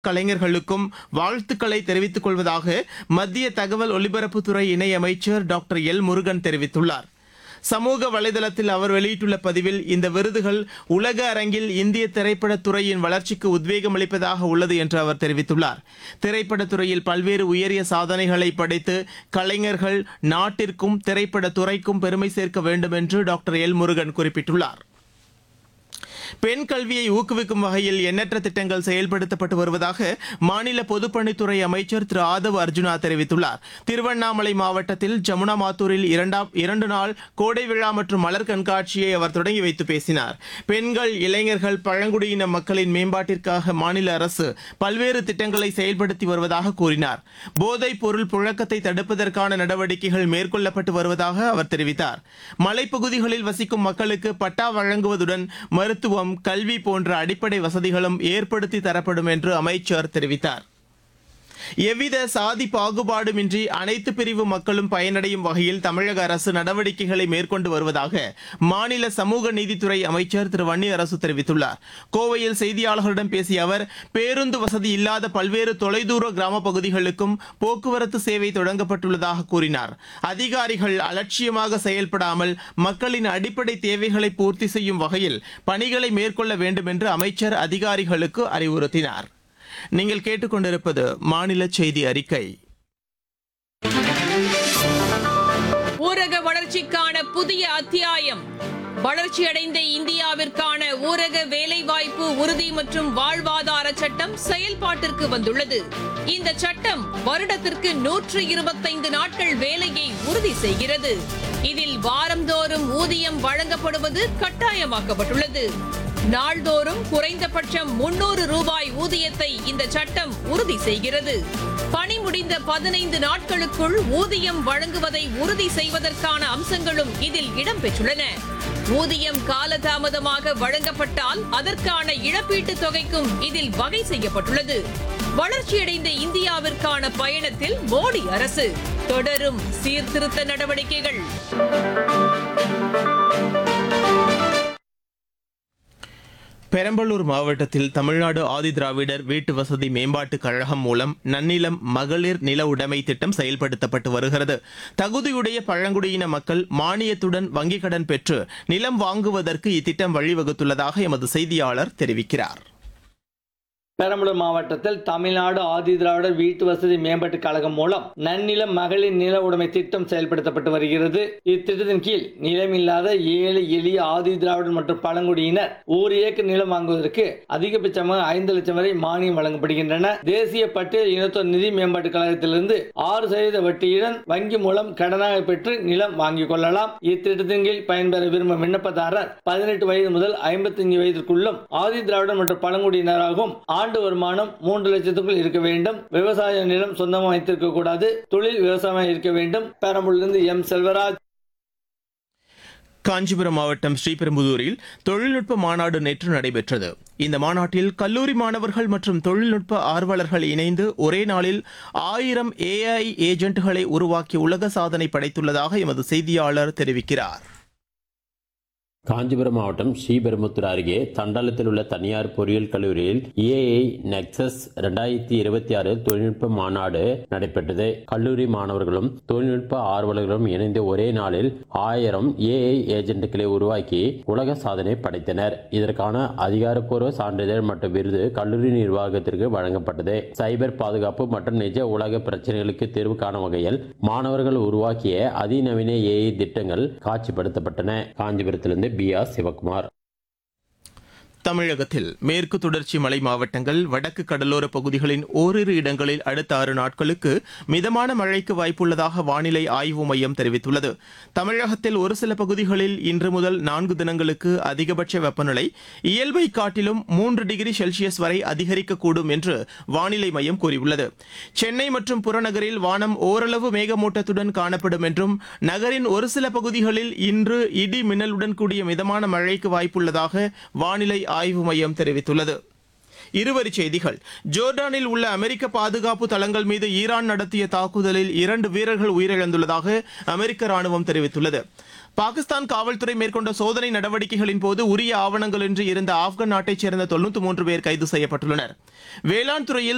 கலைஞர்களுக்கும் வாழ்த்துக்களை தெரிவித்துக் கொள்வதாக மத்திய தகவல் ஒலிபரப்புத்துறை இணையமைச்சர் டாக்டர் எல் முருகன் தெரிவித்துள்ளார் சமூக வலைதளத்தில் அவர் வெளியிட்டுள்ள பதிவில் இந்த விருதுகள் உலக அரங்கில் இந்திய திரைப்படத் துறையின் வளர்ச்சிக்கு உத்வேகம் அளிப்பதாக உள்ளது என்று அவர் தெரிவித்துள்ளார் திரைப்படத் துறையில் பல்வேறு உயரிய சாதனைகளை படைத்து கலைஞர்கள் நாட்டிற்கும் திரைப்படத் துறைக்கும் பெருமை சேர்க்க வேண்டும் என்று டாக்டர் எல் முருகன் குறிப்பிட்டுள்ளார் பெண் கல்வியை ஊக்குவிக்கும் வகையில் எண்ணற்ற திட்டங்கள் செயல்படுத்தப்பட்டு வருவதாக மாநில பொதுப்பணித்துறை அமைச்சர் திரு ஆதவ் அர்ஜுனா தெரிவித்துள்ளார் திருவண்ணாமலை மாவட்டத்தில் ஜமுனா மாத்தூரில் இரண்டாம் இரண்டு நாள் கோடை விழா மற்றும் மலர் கண்காட்சியை அவர் தொடங்கி வைத்து பேசினார் பெண்கள் இளைஞர்கள் பழங்குடியின மக்களின் மேம்பாட்டிற்காக மாநில அரசு பல்வேறு திட்டங்களை செயல்படுத்தி வருவதாக கூறினார் போதைப் பொருள் புழக்கத்தை தடுப்பதற்கான நடவடிக்கைகள் மேற்கொள்ளப்பட்டு வருவதாக அவர் தெரிவித்தார் மலைப்பகுதிகளில் வசிக்கும் மக்களுக்கு பட்டா வழங்குவதுடன் மருத்துவம் கல்வி போன்ற அடிப்படை வசதிகளும் ஏற்படுத்தி தரப்படும் என்று அமைச்சர் தெரிவித்தார் எவ்வித சாதி பாகுபாடுமின்றி அனைத்து பிரிவு மக்களும் பயனடையும் வகையில் தமிழக அரசு நடவடிக்கைகளை மேற்கொண்டு வருவதாக மாநில சமூக நீதித்துறை அமைச்சர் திரு வன்னியரசு தெரிவித்துள்ளார் கோவையில் செய்தியாளர்களிடம் பேசிய அவர் பேருந்து வசதி இல்லாத பல்வேறு தொலைதூர கிராம பகுதிகளுக்கும் போக்குவரத்து சேவை தொடங்கப்பட்டுள்ளதாக கூறினார் அதிகாரிகள் அலட்சியமாக செயல்படாமல் மக்களின் அடிப்படை தேவைகளை பூர்த்தி செய்யும் வகையில் பணிகளை மேற்கொள்ள வேண்டும் என்று அமைச்சர் அதிகாரிகளுக்கு அறிவுறுத்தினார் நீங்கள் கேட்டுக்கொண்டிருப்பது மாநில செய்தி அறிக்கை ஊரக வளர்ச்சிக்கான புதிய அத்தியாயம் வளர்ச்சியடைந்த இந்தியாவிற்கான ஊரக வேலைவாய்ப்பு உறுதி மற்றும் வாழ்வாதார சட்டம் செயல்பாட்டிற்கு வந்துள்ளது இந்த சட்டம் வருடத்திற்கு நூற்று இருபத்தைந்து நாட்கள் வேலையை உறுதி செய்கிறது இதில் வாரந்தோறும் ஊதியம் வழங்கப்படுவது கட்டாயமாக்கப்பட்டுள்ளது நாள்தோறும் குறைந்தபட்சம் முன்னூறு ரூபாய் ஊதியத்தை இந்த சட்டம் உறுதி செய்கிறது பணி முடிந்த பதினைந்து நாட்களுக்குள் ஊதியம் வழங்குவதை உறுதி செய்வதற்கான அம்சங்களும் இதில் இடம்பெற்றுள்ளன ஊதியம் காலதாமதமாக வழங்கப்பட்டால் அதற்கான இழப்பீட்டுத் தொகைக்கும் இதில் வகை செய்யப்பட்டுள்ளது வளர்ச்சியடைந்த இந்தியாவிற்கான பயணத்தில் மோடி அரசு தொடரும் சீர்திருத்த நடவடிக்கைகள் பெரம்பலூர் மாவட்டத்தில் தமிழ்நாடு ஆதிதிராவிடர் வீட்டு வசதி மேம்பாட்டுக் கழகம் மூலம் நன்னிலம் மகளிர் நில உடைமை திட்டம் செயல்படுத்தப்பட்டு வருகிறது தகுதியுடைய பழங்குடியின மக்கள் மானியத்துடன் வங்கிக் கடன் பெற்று நிலம் வாங்குவதற்கு இத்திட்டம் வழிவகுத்துள்ளதாக எமது செய்தியாளர் தெரிவிக்கிறார் பெரம்பலூர் மாவட்டத்தில் தமிழ்நாடு ஆதிதிராவிடர் வீட்டு வசதி மேம்பாட்டுக் கழகம் மூலம் நன்னிலம் மகளிர் நில உடைமை திட்டம் செயல்படுத்தப்பட்டு வருகிறது இத்திட்டத்தின் கீழ் நிலமில்லாத ஏழை எளிய ஆதிதிராவிடர் மற்றும் பழங்குடியினர் ஒரு ஏக்கர் நிலம் வாங்குவதற்கு அதிகபட்சமாக ஐந்து லட்சம் வரை மானியம் வழங்கப்படுகின்றன தேசிய பட்டியல் இனத்தோர் நிதி மேம்பாட்டுக் கழகத்திலிருந்து ஆறு சதவீத வட்டியுடன் வங்கி மூலம் கடனாக பெற்று நிலம் வாங்கிக் கொள்ளலாம் இத்திட்டத்தின் கீழ் பயன்பெற விரும்பும் விண்ணப்பதாரர் பதினெட்டு வயது முதல் ஐம்பத்தஞ்சு வயதிற்குள்ளும் ஆதி திராவிடர் மற்றும் பழங்குடியினராகவும் ஆண்டு வருமானம் மூன்று லட்சத்துக்குள் இருக்க வேண்டும் விவசாய நிலம் சொந்தமாக வைத்திருக்க கூடாது தொழில் விவசாயம் இருக்க வேண்டும் பெரம்பலூரிலிருந்து எம் செல்வராஜ் காஞ்சிபுரம் மாவட்டம் ஸ்ரீபெரும்புதூரில் தொழில்நுட்ப மாநாடு நேற்று நடைபெற்றது இந்த மாநாட்டில் கல்லூரி மாணவர்கள் மற்றும் தொழில்நுட்ப ஆர்வலர்கள் இணைந்து ஒரே நாளில் ஆயிரம் ஏஐ ஏஜென்ட்களை உருவாக்கி உலக சாதனை படைத்துள்ளதாக எமது செய்தியாளர் தெரிவிக்கிறார் காஞ்சிபுரம் மாவட்டம் ஸ்ரீபெரும்புத்தூர் அருகே தண்டாளத்தில் உள்ள தனியார் பொறியியல் கல்லூரியில் ஏஐ நெக்சஸ் ரெண்டாயிரத்தி இருபத்தி ஆறு தொழில்நுட்ப மாநாடு நடைபெற்றது கல்லூரி மாணவர்களும் தொழில்நுட்ப ஆர்வலர்களும் இணைந்து ஒரே நாளில் ஆயிரம் ஏஐ ஏஜென்ட்களை உருவாக்கி உலக சாதனை படைத்தனர் இதற்கான அதிகாரப்பூர்வ சான்றிதழ் மற்றும் விருது கல்லூரி நிர்வாகத்திற்கு வழங்கப்பட்டது சைபர் பாதுகாப்பு மற்றும் நிஜ உலக பிரச்சனைகளுக்கு தீர்வு காணும் வகையில் மாணவர்கள் உருவாக்கிய அதிநவீன ஏஐ திட்டங்கள் காட்சிப்படுத்தப்பட்டன காஞ்சிபுரத்திலிருந்து பி ஆர் சிவகுமார் தமிழகத்தில் மேற்கு தொடர்ச்சி மலை மாவட்டங்கள் வடக்கு கடலோர பகுதிகளின் ஓரிரு இடங்களில் அடுத்த ஆறு நாட்களுக்கு மிதமான மழைக்கு வாய்ப்புள்ளதாக வானிலை ஆய்வு மையம் தெரிவித்துள்ளது தமிழகத்தில் ஒரு சில பகுதிகளில் இன்று முதல் நான்கு தினங்களுக்கு அதிகபட்ச வெப்பநிலை இயல்பை காட்டிலும் மூன்று டிகிரி செல்சியஸ் வரை அதிகரிக்கக்கூடும் என்று வானிலை மையம் கூறியுள்ளது சென்னை மற்றும் புறநகரில் வானம் ஓரளவு மேகமூட்டத்துடன் காணப்படும் என்றும் நகரின் ஒரு சில பகுதிகளில் இன்று இடி மின்னலுடன் கூடிய மிதமான மழைக்கு வாய்ப்புள்ளதாக வானிலை ஆய்வு மையம் தெரிவித்துள்ளது இருவரிச் செய்திகள் ஜோர்டானில் உள்ள அமெரிக்க பாதுகாப்பு தளங்கள் மீது ஈரான் நடத்திய தாக்குதலில் இரண்டு வீரர்கள் உயிரிழந்துள்ளதாக அமெரிக்க ராணுவம் தெரிவித்துள்ளது பாகிஸ்தான் காவல்துறை மேற்கொண்ட சோதனை நடவடிக்கைகளின் போது உரிய ஆவணங்களின்றி இருந்த ஆப்கான் நாட்டைச் சேர்ந்த தொன்னூத்தி மூன்று பேர் கைது செய்யப்பட்டுள்ளனர் வேளாண் துறையில்